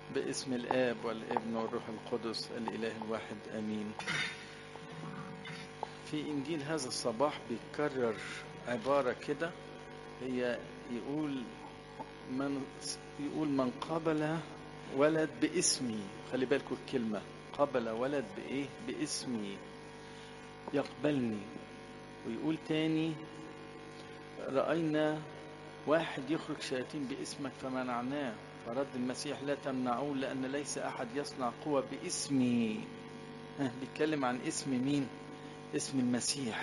باسم الآب والابن والروح القدس الإله الواحد آمين في إنجيل هذا الصباح بيتكرر عبارة كده هي يقول من يقول من قبل ولد باسمي خلي بالكم الكلمة قبل ولد بإيه باسمي يقبلني ويقول تاني رأينا واحد يخرج شياطين باسمك فمنعناه فرد المسيح لا تمنعوه لأن ليس أحد يصنع قوة باسمي ها بيتكلم عن اسم مين اسم المسيح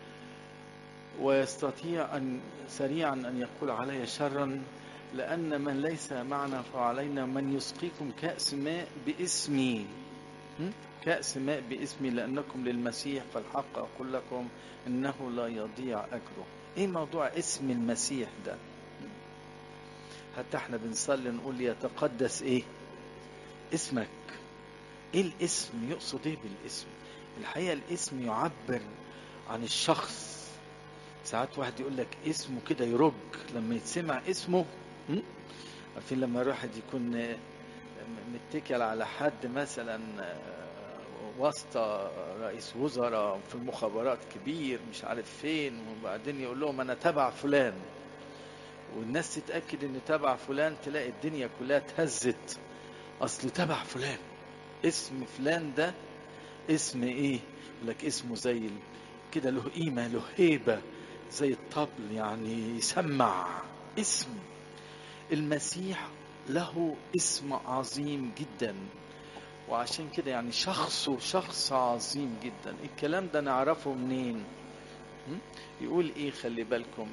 ويستطيع أن سريعا أن يقول علي شرا لأن من ليس معنا فعلينا من يسقيكم كأس ماء باسمي كأس ماء باسمي لأنكم للمسيح فالحق أقول لكم إنه لا يضيع أجره إيه موضوع اسم المسيح ده حتى احنا بنصلي نقول يتقدس ايه اسمك ايه الاسم يقصد ايه بالاسم الحقيقة الاسم يعبر عن الشخص ساعات واحد يقول لك اسمه كده يرج لما يتسمع اسمه عارفين لما الواحد يكون متكل على حد مثلا واسطة رئيس وزراء في المخابرات كبير مش عارف فين وبعدين يقول لهم انا تبع فلان والناس تتأكد ان تبع فلان تلاقي الدنيا كلها اتهزت اصل تبع فلان اسم فلان ده اسم ايه يقول لك اسمه زي كده له قيمة له هيبة زي الطبل يعني يسمع اسم المسيح له اسم عظيم جدا وعشان كده يعني شخصه شخص عظيم جدا الكلام ده نعرفه منين يقول ايه خلي بالكم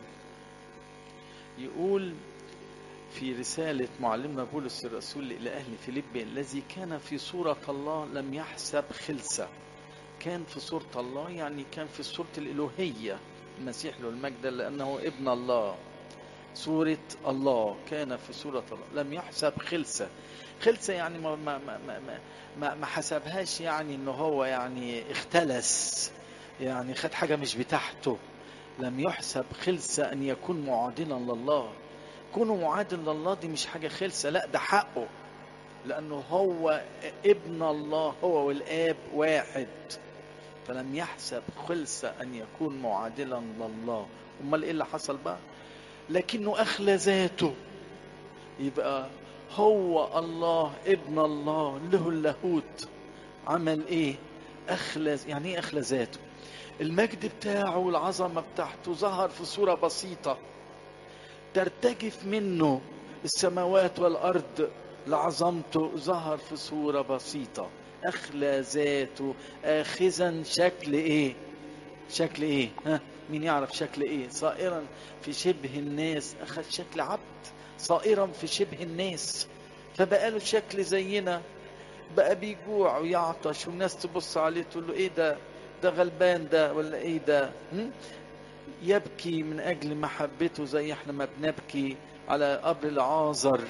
يقول في رسالة معلمنا بولس الرسول إلى أهل فيليبي الذي كان في صورة الله لم يحسب خلسة كان في صورة الله يعني كان في صورة الإلوهية المسيح له المجد لأنه ابن الله صورة الله كان في صورة الله لم يحسب خلسة خلسة يعني ما ما ما ما, ما, ما حسبهاش يعني إنه هو يعني اختلس يعني خد حاجة مش بتاعته لم يحسب خلسة أن يكون معادلا لله كونه معادل لله دي مش حاجة خلسة لا ده حقه لأنه هو ابن الله هو والآب واحد فلم يحسب خلسة أن يكون معادلا لله أمال إيه اللي حصل بقى لكنه أخلى ذاته يبقى هو الله ابن الله له اللاهوت عمل ايه اخلى يعني ايه اخلى ذاته المجد بتاعه والعظمة بتاعته ظهر في صورة بسيطة ترتجف منه السماوات والأرض لعظمته ظهر في صورة بسيطة أخلى ذاته آخذا شكل إيه شكل إيه ها مين يعرف شكل إيه صائرا في شبه الناس أخذ شكل عبد صائرا في شبه الناس فبقى له شكل زينا بقى بيجوع ويعطش والناس تبص عليه تقول له ايه ده ده غلبان ده ولا ايه ده يبكي من اجل محبته زي احنا ما بنبكي على قبر العازر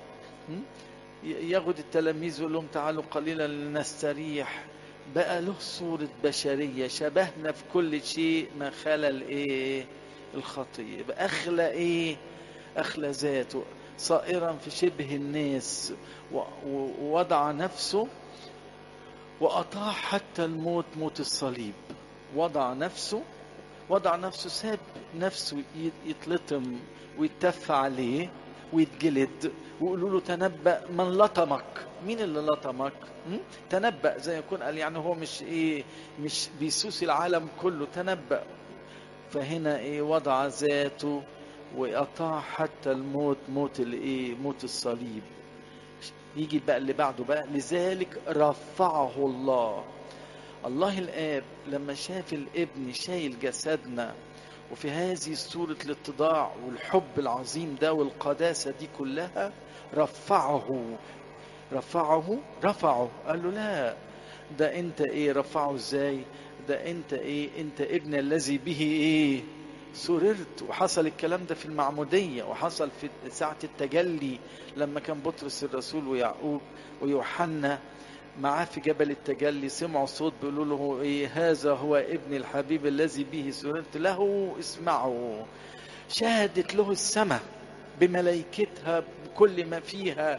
ياخد التلاميذ يقول لهم تعالوا قليلا لنستريح بقى له صورة بشرية شبهنا في كل شيء ما خلا الايه الخطية بقى اخلى ايه اخلى ذاته صائرا في شبه الناس ووضع نفسه وأطاع حتى الموت موت الصليب وضع نفسه وضع نفسه ساب نفسه يتلطم ويتف عليه ويتجلد ويقولوا له تنبأ من لطمك مين اللي لطمك م? تنبأ زي يكون قال يعني هو مش ايه مش بيسوس العالم كله تنبأ فهنا ايه وضع ذاته وأطاع حتى الموت موت الايه موت الصليب يجي بقى اللي بعده بقى لذلك رفعه الله الله الآب لما شاف الابن شايل جسدنا وفي هذه صورة الاتضاع والحب العظيم ده والقداسة دي كلها رفعه رفعه رفعه قال له لا ده انت ايه رفعه ازاي ده انت ايه انت ابن الذي به ايه سررت وحصل الكلام ده في المعمودية وحصل في ساعة التجلي لما كان بطرس الرسول ويعقوب ويوحنا معاه في جبل التجلي سمعوا صوت بيقولوا له ايه هذا هو ابن الحبيب الذي به سررت له اسمعوا شهدت له السماء بملائكتها بكل ما فيها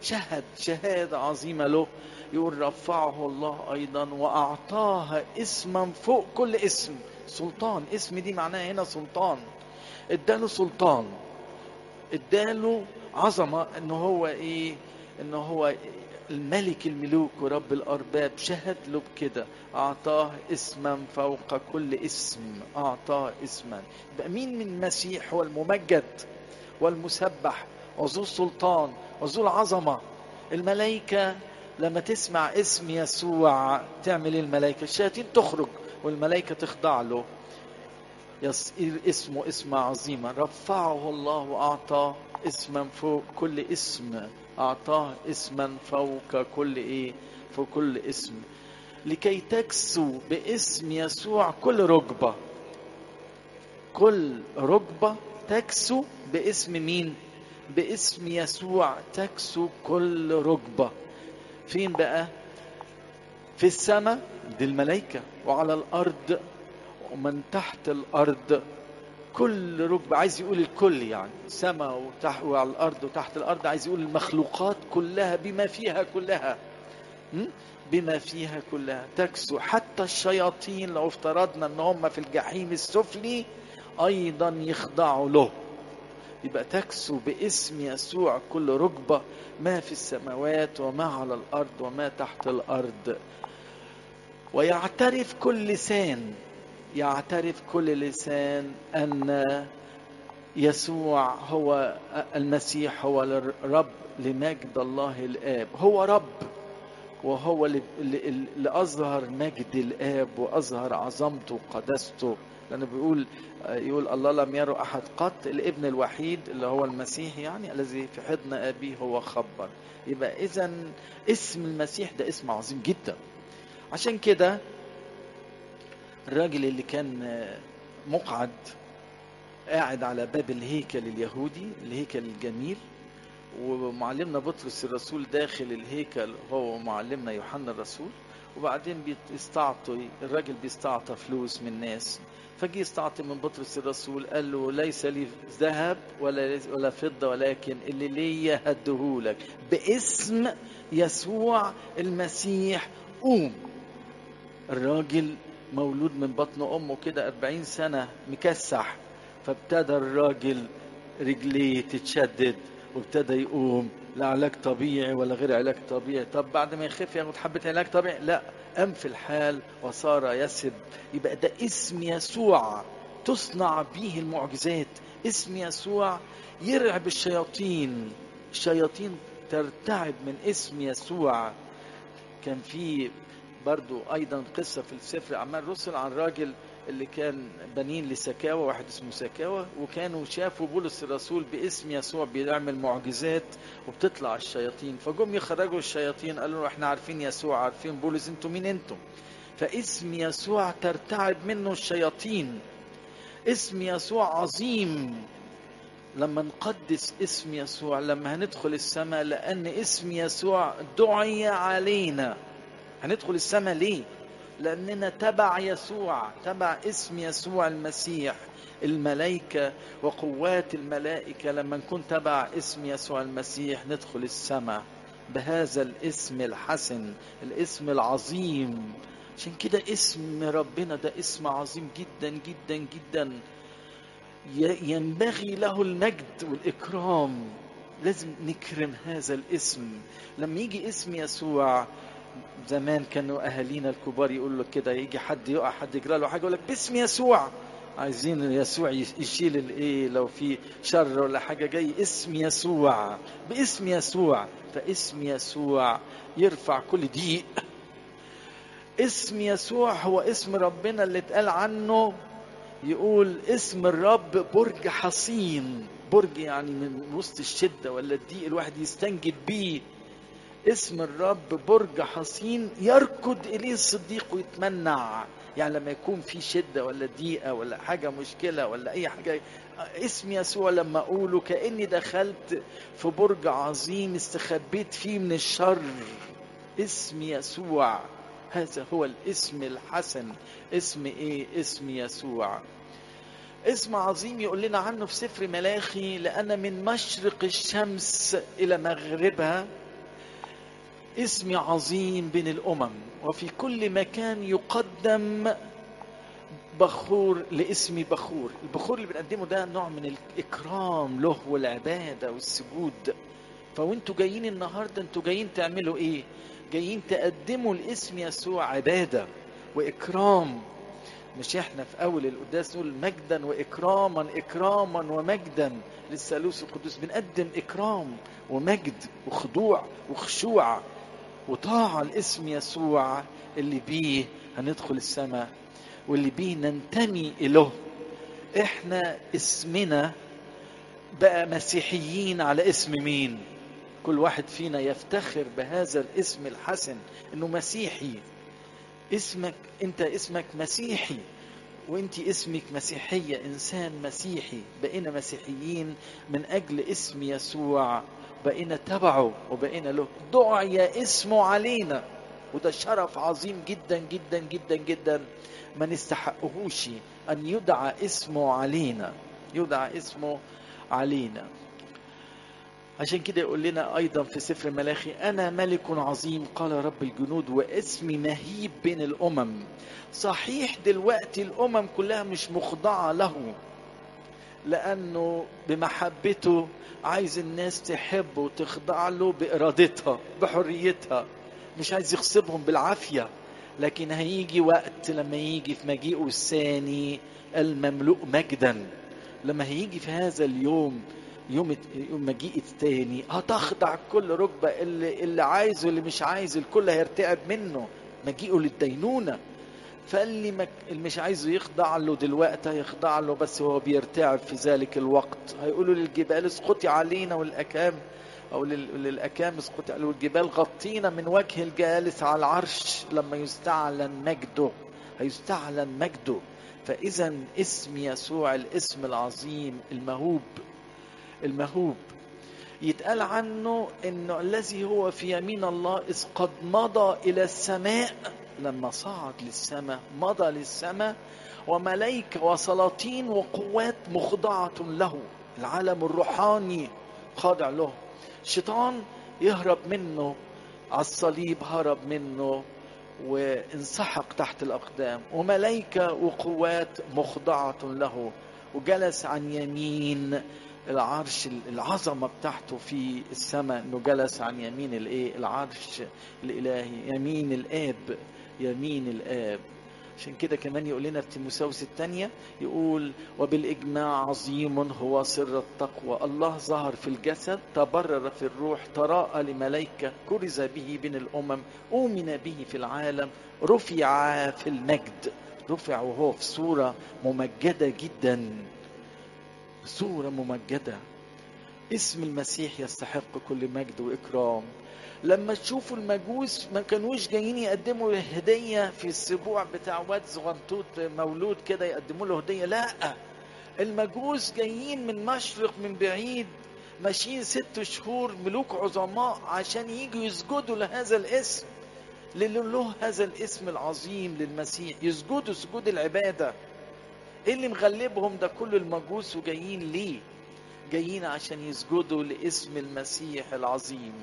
شهد شهادة عظيمة له يقول رفعه الله أيضا وأعطاها اسما فوق كل اسم سلطان اسم دي معناها هنا سلطان اداله سلطان اداله عظمة ان هو ايه ان هو الملك الملوك ورب الارباب شهد له بكده اعطاه اسما فوق كل اسم اعطاه اسما يبقى مين من المسيح هو الممجد والمسبح وذو السلطان وذو العظمه الملائكه لما تسمع اسم يسوع تعمل الملائكه الشياطين تخرج والملائكه تخضع له يصير اسمه اسم عظيما رفعه الله واعطاه اسما فوق كل اسم اعطاه اسما فوق كل ايه فوق كل اسم لكي تكسو باسم يسوع كل ركبه كل ركبه تكسو باسم مين باسم يسوع تكسو كل ركبه فين بقى في السماء دي الملائكه وعلى الارض ومن تحت الارض كل ركبة عايز يقول الكل يعني سماء وتحت وعلى الارض وتحت الارض عايز يقول المخلوقات كلها بما فيها كلها م? بما فيها كلها تكسو حتى الشياطين لو افترضنا ان هم في الجحيم السفلي ايضا يخضعوا له يبقى تكسو باسم يسوع كل ركبة ما في السماوات وما على الارض وما تحت الارض ويعترف كل لسان يعترف كل لسان ان يسوع هو المسيح هو الرب لمجد الله الاب هو رب وهو اللي اظهر مجد الاب واظهر عظمته وقدسته لانه بيقول يقول الله لم يرى احد قط الابن الوحيد اللي هو المسيح يعني الذي في حضن ابيه هو خبر يبقى اذا اسم المسيح ده اسم عظيم جدا عشان كده الراجل اللي كان مقعد قاعد على باب الهيكل اليهودي الهيكل الجميل ومعلمنا بطرس الرسول داخل الهيكل هو معلمنا يوحنا الرسول وبعدين بيستعطي الراجل بيستعطى فلوس من ناس فجي يستعطي من بطرس الرسول قال له ليس لي ذهب ولا ولا فضه ولكن اللي ليا هديهولك باسم يسوع المسيح قوم الراجل مولود من بطن امه كده 40 سنه مكسح فابتدى الراجل رجليه تتشدد وابتدى يقوم لا علاج طبيعي ولا غير علاج طبيعي طب بعد ما يخف ياخد حبه علاج طبيعي لا قام في الحال وصار يسب يبقى ده اسم يسوع تصنع به المعجزات اسم يسوع يرعب الشياطين الشياطين ترتعب من اسم يسوع كان في برضو ايضا قصه في السفر اعمال الرسل عن راجل اللي كان بنين لسكاوى واحد اسمه سكاوى وكانوا شافوا بولس الرسول باسم يسوع بيعمل معجزات وبتطلع الشياطين فجم يخرجوا الشياطين قالوا له احنا عارفين يسوع عارفين بولس انتوا مين انتم فاسم يسوع ترتعب منه الشياطين اسم يسوع عظيم لما نقدس اسم يسوع لما هندخل السماء لان اسم يسوع دعي علينا هندخل السماء ليه لأننا تبع يسوع تبع اسم يسوع المسيح الملائكة وقوات الملائكة لما نكون تبع اسم يسوع المسيح ندخل السماء بهذا الاسم الحسن الاسم العظيم عشان كده اسم ربنا ده اسم عظيم جدا جدا جدا ينبغي له المجد والإكرام لازم نكرم هذا الاسم لما يجي اسم يسوع زمان كانوا اهالينا الكبار يقول له كده يجي حد يقع حد يجرى له حاجه يقول لك باسم يسوع عايزين يسوع يشيل الايه لو في شر ولا حاجه جاي اسم يسوع باسم يسوع فاسم يسوع يرفع كل ضيق اسم يسوع هو اسم ربنا اللي اتقال عنه يقول اسم الرب برج حصين برج يعني من وسط الشده ولا الضيق الواحد يستنجد بيه اسم الرب برج حصين يركض اليه الصديق ويتمنع يعني لما يكون في شده ولا ضيقه ولا حاجه مشكله ولا اي حاجه اسم يسوع لما اقوله كاني دخلت في برج عظيم استخبيت فيه من الشر اسم يسوع هذا هو الاسم الحسن اسم ايه اسم يسوع اسم عظيم يقول لنا عنه في سفر ملاخي لأن من مشرق الشمس إلى مغربها اسم عظيم بين الأمم وفي كل مكان يقدم بخور لاسم بخور البخور اللي بنقدمه ده نوع من الإكرام له والعبادة والسجود فوانتوا جايين النهاردة انتوا جايين تعملوا ايه جايين تقدموا لاسم يسوع عبادة وإكرام مش احنا في أول القداس نقول مجدا وإكراما إكراما ومجدا للثالوث القدوس بنقدم إكرام ومجد وخضوع وخشوع وطاعة لاسم يسوع اللي بيه هندخل السماء واللي بيه ننتمي إله احنا اسمنا بقى مسيحيين على اسم مين كل واحد فينا يفتخر بهذا الاسم الحسن انه مسيحي اسمك انت اسمك مسيحي وانت اسمك مسيحية انسان مسيحي بقينا مسيحيين من اجل اسم يسوع بقينا تبعه وبقينا له دعي اسمه علينا وده شرف عظيم جدا جدا جدا جدا ما نستحقهوش ان يدعى اسمه علينا يدعى اسمه علينا عشان كده يقول لنا ايضا في سفر ملاخي انا ملك عظيم قال رب الجنود واسمي مهيب بين الامم صحيح دلوقتي الامم كلها مش مخضعه له لانه بمحبته عايز الناس تحبه وتخضع له بارادتها بحريتها مش عايز يغصبهم بالعافيه لكن هيجي وقت لما يجي في مجيئه الثاني المملوء مجدا لما هيجي في هذا اليوم يوم يوم مجيء التاني هتخضع كل ركبة اللي, اللي عايز واللي مش عايز الكل هيرتعب منه مجيئه للدينونة فاللي مك... اللي مش عايزه يخضع له دلوقتي هيخضع له بس هو بيرتعب في ذلك الوقت هيقولوا للجبال اسقطي علينا والأكام أو لل... للأكام اسقطي علينا والجبال غطينا من وجه الجالس على العرش لما يستعلن مجده هيستعلن مجده فإذا اسم يسوع الاسم العظيم المهوب المهوب يتقال عنه انه الذي هو في يمين الله اذ قد مضى الى السماء لما صعد للسماء مضى للسماء وملائكه وسلاطين وقوات مخضعه له العالم الروحاني خاضع له الشيطان يهرب منه على الصليب هرب منه وانسحق تحت الاقدام وملائكه وقوات مخضعه له وجلس عن يمين العرش العظمه بتاعته في السماء انه جلس عن يمين الايه العرش الالهي يمين الاب يمين الاب عشان كده كمان يقول لنا في تيموساوس الثانية يقول وبالإجماع عظيم هو سر التقوى الله ظهر في الجسد تبرر في الروح تراءى لملائكة كرز به بين الأمم أؤمن به في العالم رفع في المجد رفع وهو في صورة ممجدة جدا صورة ممجدة اسم المسيح يستحق كل مجد وإكرام لما تشوفوا المجوس ما كانوش جايين يقدموا هدية في السبوع بتاع واد صغنطوط مولود كده يقدموا له هدية لا المجوس جايين من مشرق من بعيد ماشيين ست شهور ملوك عظماء عشان يجوا يسجدوا لهذا الاسم له هذا الاسم العظيم للمسيح يسجدوا سجود العباده ايه اللي مغلبهم ده كل المجوس وجايين ليه جايين عشان يسجدوا لاسم المسيح العظيم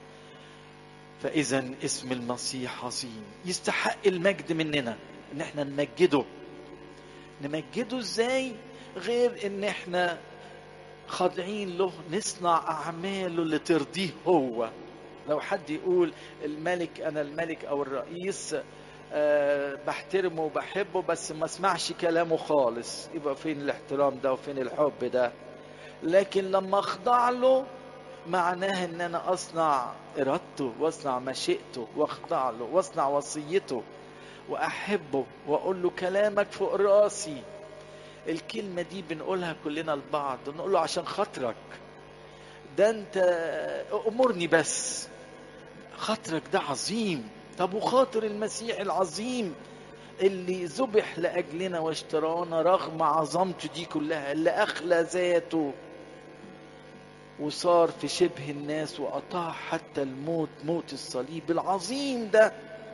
فاذا اسم المسيح عظيم يستحق المجد مننا ان احنا نمجده نمجده ازاي غير ان احنا خاضعين له نصنع اعماله اللي ترضيه هو لو حد يقول الملك انا الملك او الرئيس أه بحترمه وبحبه بس ما اسمعش كلامه خالص يبقى فين الاحترام ده وفين الحب ده لكن لما اخضع له معناه ان انا اصنع ارادته واصنع مشيئته واخضع له واصنع وصيته واحبه واقول له كلامك فوق راسي الكلمة دي بنقولها كلنا لبعض نقول له عشان خاطرك ده انت امرني بس خاطرك ده عظيم طب وخاطر المسيح العظيم اللي ذبح لاجلنا واشترانا رغم عظمته دي كلها اللي اخلى ذاته وصار في شبه الناس واطاع حتى الموت موت الصليب العظيم ده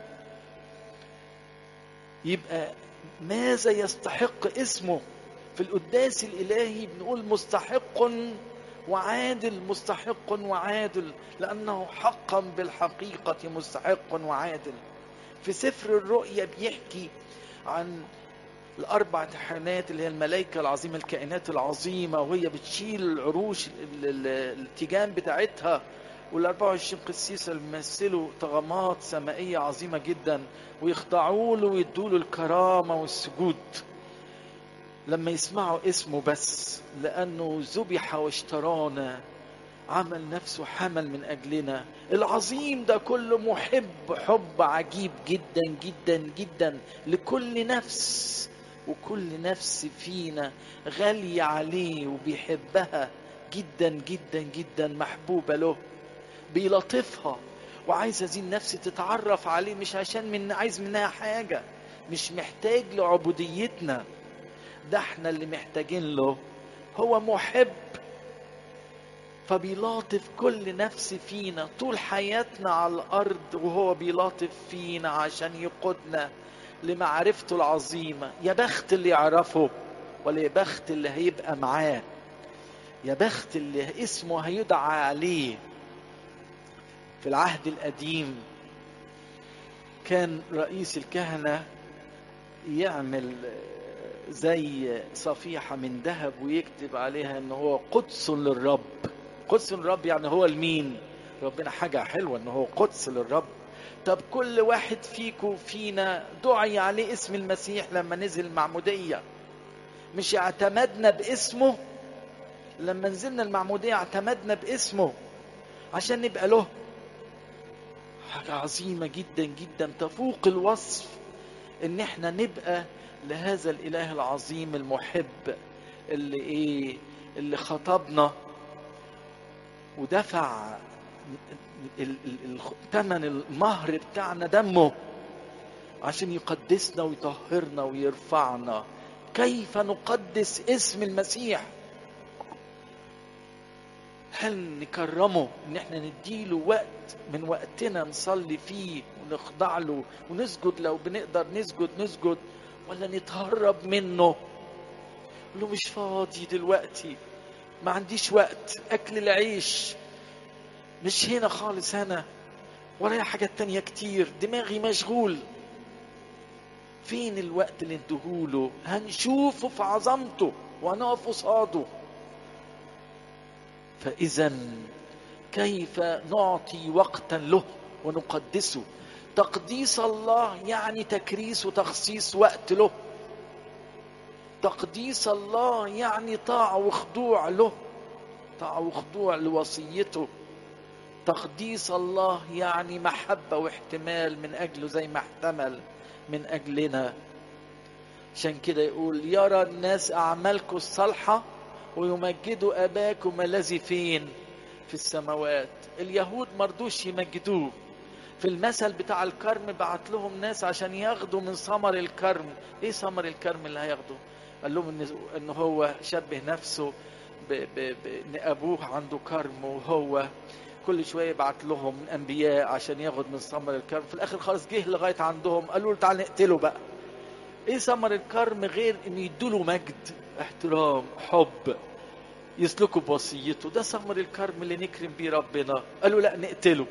يبقى ماذا يستحق اسمه في القداس الالهي بنقول مستحق وعادل مستحق وعادل لأنه حقا بالحقيقة مستحق وعادل في سفر الرؤيا بيحكي عن الأربع تحنات اللي هي الملائكة العظيمة الكائنات العظيمة وهي بتشيل العروش التيجان بتاعتها وال 24 قسيس اللي بيمثلوا طغمات سمائية عظيمة جدا ويخضعوا له ويدوا له الكرامة والسجود لما يسمعوا اسمه بس لأنه ذبح واشترانا عمل نفسه حمل من أجلنا العظيم ده كله محب حب عجيب جدا جدا جدا لكل نفس وكل نفس فينا غالية عليه وبيحبها جدا جدا جدا محبوبة له بيلطفها وعايز هذه النفس تتعرف عليه مش عشان من عايز منها حاجة مش محتاج لعبوديتنا ده احنا اللي محتاجين له هو محب فبيلاطف كل نفس فينا طول حياتنا على الارض وهو بيلاطف فينا عشان يقودنا لمعرفته العظيمه يا بخت اللي يعرفه ولا يا بخت اللي هيبقى معاه يا بخت اللي اسمه هيدعى عليه في العهد القديم كان رئيس الكهنه يعمل زي صفيحة من ذهب ويكتب عليها ان هو قدس للرب قدس للرب يعني هو المين ربنا حاجة حلوة ان هو قدس للرب طب كل واحد فيكم فينا دعي عليه اسم المسيح لما نزل المعمودية مش اعتمدنا باسمه لما نزلنا المعمودية اعتمدنا باسمه عشان نبقى له حاجة عظيمة جدا جدا تفوق الوصف ان احنا نبقى لهذا الاله العظيم المحب اللي ايه اللي خطبنا ودفع ثمن المهر بتاعنا دمه عشان يقدسنا ويطهرنا ويرفعنا كيف نقدس اسم المسيح هل نكرمه ان احنا نديله وقت من وقتنا نصلي فيه ونخضع له ونسجد لو بنقدر نسجد نسجد ولا نتهرب منه له مش فاضي دلوقتي ما عنديش وقت اكل العيش مش هنا خالص انا ورايا حاجات تانية كتير دماغي مشغول فين الوقت اللي ندهوله هنشوفه في عظمته وهنقف قصاده فاذا كيف نعطي وقتا له ونقدسه تقديس الله يعني تكريس وتخصيص وقت له تقديس الله يعني طاعة وخضوع له طاعة وخضوع لوصيته تقديس الله يعني محبة واحتمال من أجله زي ما احتمل من أجلنا عشان كده يقول يرى الناس أعمالكم الصالحة ويمجدوا أباكم الذي فين في السماوات اليهود مرضوش يمجدوه في المثل بتاع الكرم بعت لهم ناس عشان ياخدوا من ثمر الكرم ايه ثمر الكرم اللي هياخده قال لهم ان ان هو شبه نفسه ب... ب... ب... ان ابوه عنده كرم وهو كل شويه يبعت لهم انبياء عشان ياخد من ثمر الكرم في الاخر خالص جه لغايه عندهم قالوا له تعال نقتله بقى ايه ثمر الكرم غير ان يدوا له مجد احترام حب يسلكوا بوصيته ده ثمر الكرم اللي نكرم بيه ربنا قالوا لا نقتله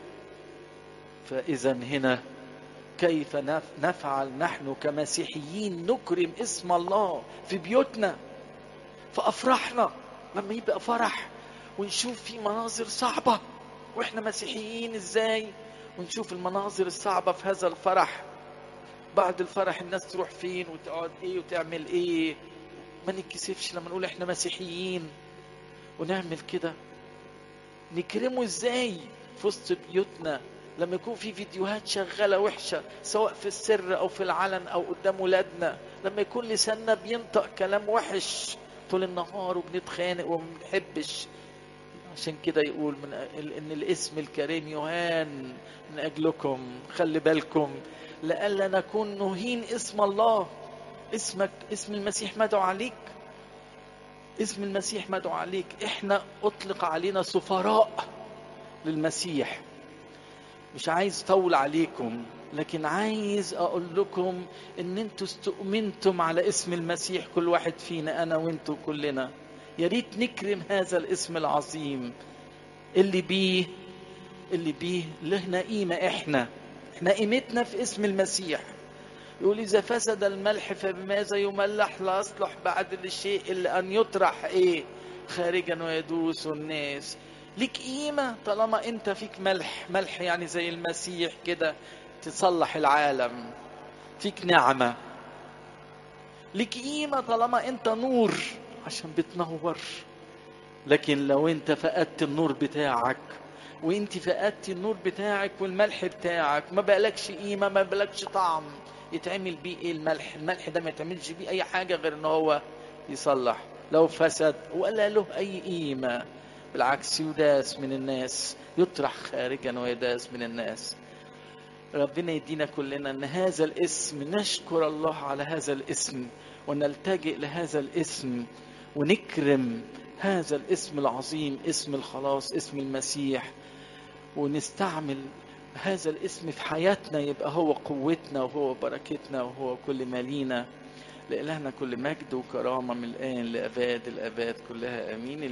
فاذا هنا كيف نفعل نحن كمسيحيين نكرم اسم الله في بيوتنا في افراحنا لما يبقى فرح ونشوف في مناظر صعبه واحنا مسيحيين ازاي ونشوف المناظر الصعبه في هذا الفرح بعد الفرح الناس تروح فين وتقعد ايه وتعمل ايه ما نتكسفش لما نقول احنا مسيحيين ونعمل كده نكرمه ازاي في وسط بيوتنا لما يكون في فيديوهات شغالة وحشة سواء في السر أو في العلن أو قدام ولادنا لما يكون لساننا بينطق كلام وحش طول النهار وبنتخانق وما بنحبش عشان كده يقول من ان الاسم الكريم يهان من اجلكم خلي بالكم لئلا نكون نهين اسم الله اسمك اسم المسيح مدعو عليك اسم المسيح مدعو عليك احنا اطلق علينا سفراء للمسيح مش عايز اطول عليكم لكن عايز اقول لكم ان انتوا استؤمنتم على اسم المسيح كل واحد فينا انا وانتوا كلنا يا ريت نكرم هذا الاسم العظيم اللي بيه اللي بيه لهنا قيمة احنا احنا قيمتنا في اسم المسيح يقول إذا فسد الملح فبماذا يملح لا يصلح بعد الشيء إلا أن يطرح إيه خارجا ويدوس الناس ليك قيمة طالما أنت فيك ملح ملح يعني زي المسيح كده تصلح العالم فيك نعمة ليك قيمة طالما أنت نور عشان بتنور لكن لو أنت فقدت النور بتاعك وانت فقدت النور بتاعك والملح بتاعك ما بقالكش قيمة ما بقالكش طعم يتعمل بيه ايه الملح الملح ده ما يتعملش بيه اي حاجة غير ان هو يصلح لو فسد ولا له اي قيمة بالعكس يداس من الناس يطرح خارجا ويداس من الناس ربنا يدينا كلنا ان هذا الاسم نشكر الله على هذا الاسم ونلتجئ لهذا الاسم ونكرم هذا الاسم العظيم اسم الخلاص اسم المسيح ونستعمل هذا الاسم في حياتنا يبقى هو قوتنا وهو بركتنا وهو كل ما لينا لإلهنا كل مجد وكرامة من الآن لأباد الأباد كلها آمين